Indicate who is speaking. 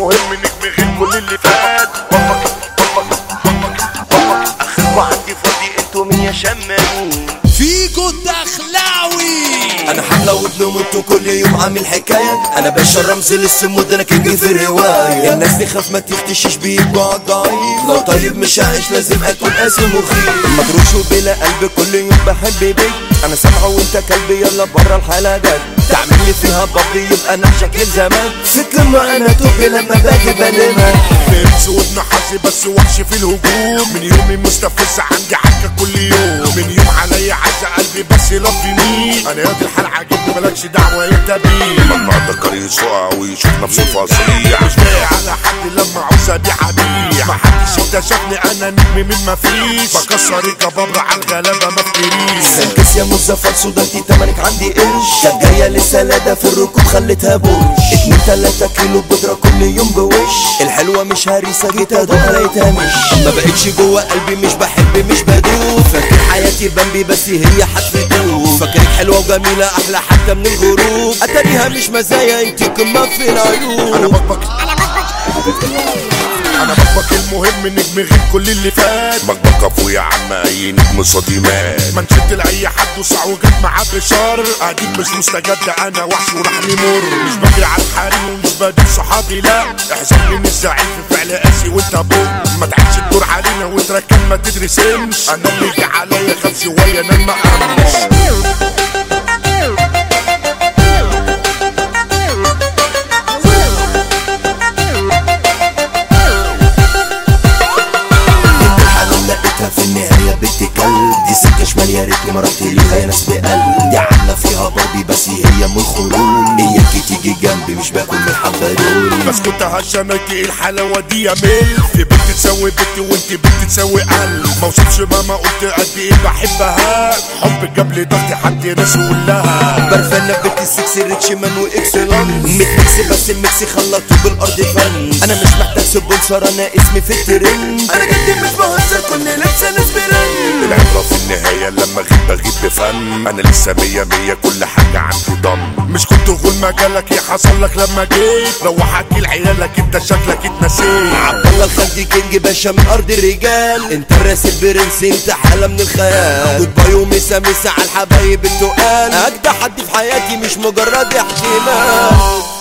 Speaker 1: المهم نجم غير كل اللي فات بابك بابك بابك بابك اخركوا عندي فاضي انتوا مين يا شمامين
Speaker 2: فيجو الدخلاوي
Speaker 3: انا حملة وابن وانتو كل يوم عامل حكاية انا باشا رمز للسم وده انا كينج في الرواية الناس تخاف ما تختشش بيبقى ضعيف لو طيب مش هعيش لازم اكون قاسي مخيف مجروش وبلا قلب كل يوم بحب بيك انا سامعه وانت كلبي يلا بره الحالة جد تعمل لي فيها بابي يبقى انا شكل زمان ست لما انا توبي لما باجي بلمها
Speaker 1: فارس وابن حظي بس وحش في الهجوم من يومي مستفز عندي عكة كل يوم من يوم عليا عز قلبي بس لف مين انا ياضي الحال عاجبني مالكش دعوة انت بيه
Speaker 4: لما ذكر يسوع ويشوف نفسه فظيع
Speaker 1: مش جاي على حد لما عاوز ابيع ابيع محدش اكتشفني انا نجم من مفيش بكسر الجبابرة على الغلابة ما افتريش
Speaker 3: سنكس يا مزفر سودانتي تمنك عندي قرش كانت جاية لسلادة في الركوب خليتها بوش اتنين تلاتة كيلو بودرة كل يوم بوش الحلوة مش هريسة جيت ادوق لقيتها مش ما بقتش جوه قلبي مش بحب مش بدوب فاكر حياتي بمبي بس هي حتفتوب فاكرك حلوة وجميلة احلى حتى من الغروب اتاريها مش مزايا انت قمة في
Speaker 1: انا
Speaker 3: العيون
Speaker 1: بكبك انا بكبك المهم نجم غير كل اللي فات
Speaker 4: بكبك ابو يا عم اي نجم صديمات
Speaker 1: ما نشد لاي حد وسع وجت معاه بشر قاعدين مش مستجد انا وحش وراح نمر مش بجري على الحريم ومش بدي صحابي لا احزن من الزعيم في فعل قاسي وانت بوم ما تعيش الدور علينا وتركن ما تدرسنش انا اللي جه عليا خاف شويه انا ما امنش
Speaker 3: الحلال لقيتها في النهاية بنت كلب دي سكة شمال يا ريتني ما رحت لي خيانس بقلب دي عاملة فيها باربي بس هي من الخروج اياكي تيجي جنبي مش باكل من حضروني
Speaker 1: بس كنت هشامك ايه الحلاوه دي يا ميل في بنت تساوي بنت وانت بنت تساوي قلب ما وصلش ماما قلت قد ايه بحبها حب جاب لي ضغط حد ناس لها
Speaker 3: برفانة بنت السكس ريتش مان واكسلان ميكس بس الميكس خلطوا بالارض فن انا مش محتاج سبونسر انا اسمي في الترند انا جدي مش بهزر كل لابسه ناس برن
Speaker 4: العبرة في النهاية لما غيب بغيب بفن انا لسه مية مية كل حاجة عندي ضم
Speaker 1: مش كنت غول مجالك ايه حصل لك لما جيت لو حكي لعيالك انت شكلك اتنسيت
Speaker 3: عبد الله الخلدي كينج باشا من ارض الرجال انت الراس البرنس انت حالة من الخيال جود باي ومسا مسا على الحبايب التقال اجدع حد في حياتي مش مجرد احتمال